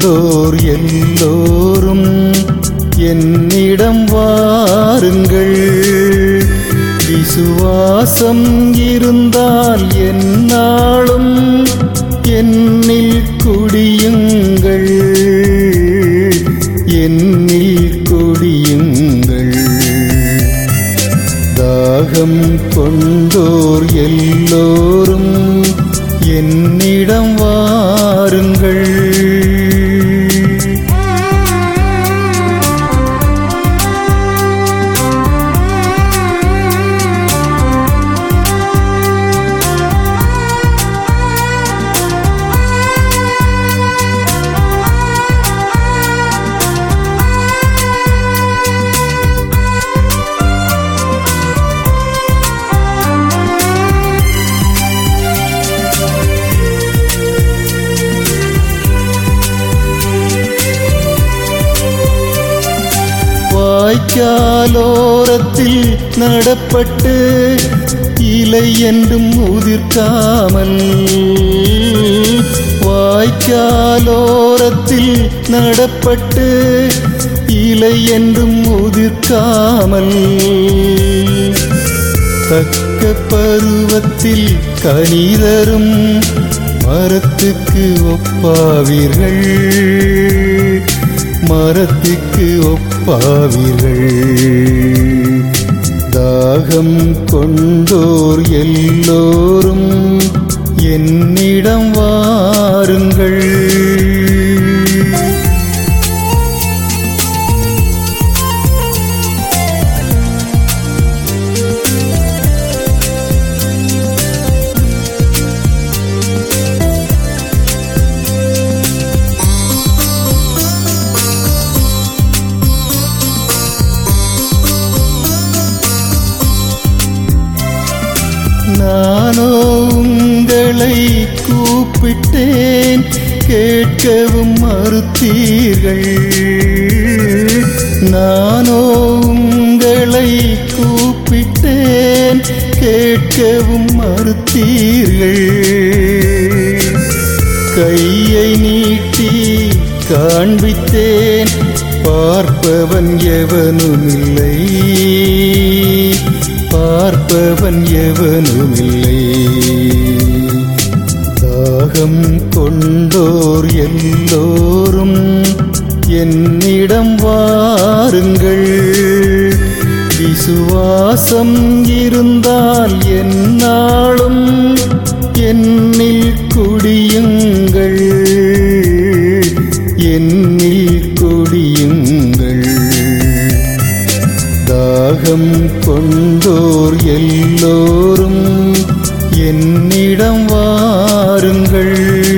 கொண்டோர் எல்லோரும் என்னிடம் வாருங்கள் விசுவாசம் இருந்தால் என்னாலும் என்னில் குடியுங்கள் என்னில் குடியுங்கள் தாகம் கொண்டோர் எல்லோரும் என்னிடம் வாருங்கள் வாய்க்காலோரத்தில் நடப்பட்டு இலை என்றும் உதிர்க்காமல் வாய்க்காலோரத்தில் நடப்பட்டு இலை என்றும் உதிர்க்காமல் தக்க பருவத்தில் கனிதரும் மரத்துக்கு ஒப்பாவீர்கள் மரத்துக்கு ஒப்பாவீர்கள் தாகம் கொண்டோர் எல்லோரும் என்னிடம் வாருங்கள் நானோ உங்களை கூப்பிட்டேன் கேட்கவும் மறுத்தீர்கள் நானோ உங்களை கூப்பிட்டேன் கேட்கவும் மறுத்தீர்கள் கையை நீட்டி காண்பித்தேன் பார்ப்பவன் எவனுமில்லை பார்ப்பவன் எவனுமில்லை தாகம் கொண்டோர் எல்லோரும் என்னிடம் வாருங்கள் விசுவாசம் இருந்தால் என்னாலும் என்னில் குடியுங்கள் என்னில் குடியுங்கள் தாகம் கொண்டோர் எல்லோரும் என்னிடம் வாருங்கள்